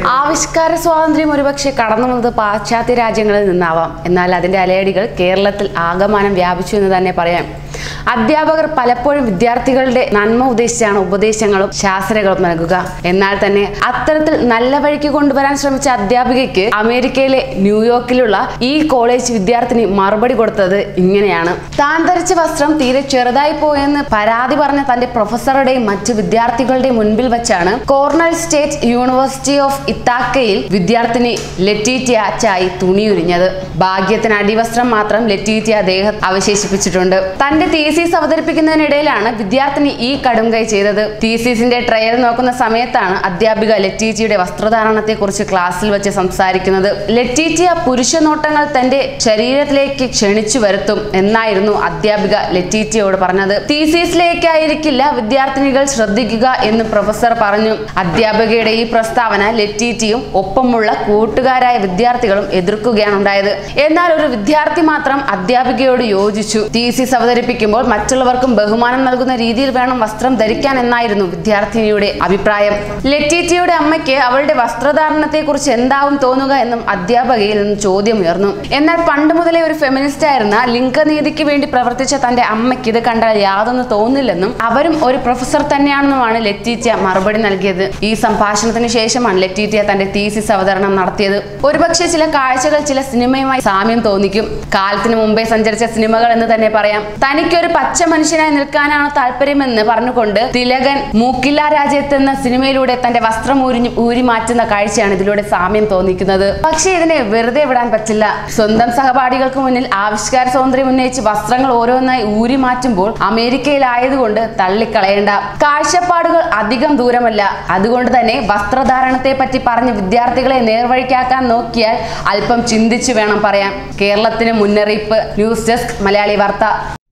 ആവിഷ്കാര സ്വാതന്ത്ര്യം ഒരുപക്ഷെ കടന്നു വന്നത് പാശ്ചാത്യ രാജ്യങ്ങളിൽ നിന്നാവാം എന്നാൽ അതിന്റെ അലയടികൾ കേരളത്തിൽ ആകമാനം വ്യാപിച്ചു എന്ന് തന്നെ പറയാം അധ്യാപകർ പലപ്പോഴും വിദ്യാർത്ഥികളുടെ നന്മ ഉദ്ദേശിച്ചാണ് ഉപദേശങ്ങളും ശാസ്ത്രങ്ങളും നൽകുക എന്നാൽ തന്നെ അത്തരത്തിൽ നല്ല വഴിക്ക് കൊണ്ടുവരാൻ ശ്രമിച്ച അധ്യാപികയ്ക്ക് അമേരിക്കയിലെ ന്യൂയോർക്കിലുള്ള ഈ കോളേജ് വിദ്യാർത്ഥിനി മറുപടി കൊടുത്തത് ഇങ്ങനെയാണ് താൻ ധരിച്ച വസ്ത്രം തീരെ ചെറുതായി പോയെന്ന് പരാതി പറഞ്ഞ തന്റെ പ്രൊഫസറുടെയും മറ്റ് വിദ്യാർത്ഥികളുടെയും മുൻപിൽ വെച്ചാണ് കോർണൽ സ്റ്റേറ്റ് യൂണിവേഴ്സിറ്റി ഓഫ് ഇത്താക്കയിൽ വിദ്യാർത്ഥിനി ലെറ്റീറ്റിയ ചായി തുണിയുരിഞ്ഞത് ഭാഗ്യത്തിന് അടിവസ്ത്രം മാത്രം ലെറ്റീറ്റിയ ദേഹം അവശേഷിപ്പിച്ചിട്ടുണ്ട് തന്റെ തീസീസ് അവതരിപ്പിക്കുന്നതിനിടയിലാണ് വിദ്യാർത്ഥിനി ഈ കടുംകൈ ചെയ്തത് തീസീസിന്റെ ട്രയൽ നോക്കുന്ന സമയത്താണ് അധ്യാപിക ലെറ്റീറ്റിയുടെ വസ്ത്രധാരണത്തെ കുറിച്ച് ക്ലാസ്സിൽ വെച്ച് സംസാരിക്കുന്നത് ലെറ്റീറ്റിയ പുരുഷ നോട്ടങ്ങൾ തന്റെ ശരീരത്തിലേക്ക് ക്ഷണിച്ചു വരുത്തും എന്നായിരുന്നു അധ്യാപിക ലെറ്റീറ്റിയോട് പറഞ്ഞത് തീസീസിലേക്കായിരിക്കില്ല വിദ്യാർത്ഥിനികൾ ശ്രദ്ധിക്കുക എന്ന് പ്രൊഫസർ പറഞ്ഞു അധ്യാപികയുടെ ഈ പ്രസ്താവന ലെറ്റീറ്റിയും ഒപ്പമുള്ള കൂട്ടുകാരായ വിദ്യാർത്ഥികളും എതിർക്കുകയാണ് ഉണ്ടായത് എന്നാൽ ഒരു വിദ്യാർത്ഥി മാത്രം അധ്യാപികയോട് യോജിച്ചു തീസിസ് അവതരിപ്പിക്കുമ്പോൾ മറ്റുള്ളവർക്കും ബഹുമാനം നൽകുന്ന രീതിയിൽ വേണം വസ്ത്രം ധരിക്കാൻ എന്നായിരുന്നു വിദ്യാർത്ഥിനിയുടെ അഭിപ്രായം ലെറ്റീറ്റിയുടെ അമ്മയ്ക്ക് അവളുടെ വസ്ത്രധാരണത്തെ കുറിച്ച് എന്താവും തോന്നുക എന്നും അധ്യാപകയിൽ നിന്നും ചോദ്യം ഉയർന്നു എന്നാൽ പണ്ട് മുതലേ ഒരു ഫെമിനിസ്റ്റ് ആയിരുന്ന ലിംഗനീതിക്ക് വേണ്ടി പ്രവർത്തിച്ച തന്റെ അമ്മയ്ക്ക് ഇത് കണ്ടാൽ യാതൊന്നും തോന്നില്ലെന്നും അവരും ഒരു പ്രൊഫസർ തന്നെയാണെന്നുമാണ് ലെറ്റീറ്റിയ മറുപടി നൽകിയത് ഈ സംഭാഷണത്തിന് ശേഷമാണ് ലെറ്റീറ്റിയ തന്റെ തീസിസ് അവതരണം നടത്തിയത് ഒരുപക്ഷെ ചില കാഴ്ചകൾ ചില സിനിമയുമായി സാമ്യം തോന്നിക്കും കാലത്തിന് മുമ്പേ സഞ്ചരിച്ച സിനിമകൾ എന്ന് തന്നെ പറയാം തനിക്കൊരു പച്ച മനുഷ്യനായി നിൽക്കാനാണ് താല്പര്യമെന്ന് പറഞ്ഞുകൊണ്ട് തിലകൻ മൂക്കില്ല രാജ്യത്ത് എന്ന സിനിമയിലൂടെ തന്റെ വസ്ത്രം ഊരി ഊരി മാറ്റുന്ന കാഴ്ചയാണ് ഇതിലൂടെ സാമ്യം തോന്നിക്കുന്നത് പക്ഷേ ഇതിനെ വെറുതെ വിടാൻ പറ്റില്ല സ്വന്തം സഹപാഠികൾക്ക് മുന്നിൽ ആവിഷ്കാര സ്വാതന്ത്ര്യം ഉന്നയിച്ച് വസ്ത്രങ്ങൾ ഓരോന്നായി ഊരി മാറ്റുമ്പോൾ അമേരിക്കയിലായതുകൊണ്ട് തള്ളിക്കളയേണ്ട കാഴ്ചപ്പാടുകൾ അധികം ദൂരമല്ല അതുകൊണ്ട് തന്നെ വസ്ത്രധാരണത്തെ പറ്റി പറഞ്ഞ് വിദ്യാർത്ഥികളെ നേർവഴിക്കാക്കാൻ നോക്കിയാൽ അല്പം ചിന്തിച്ചു വേണം പറയാൻ കേരളത്തിന് മുന്നറിയിപ്പ് ന്യൂസ് ഡെസ്ക് മലയാളി വാർത്ത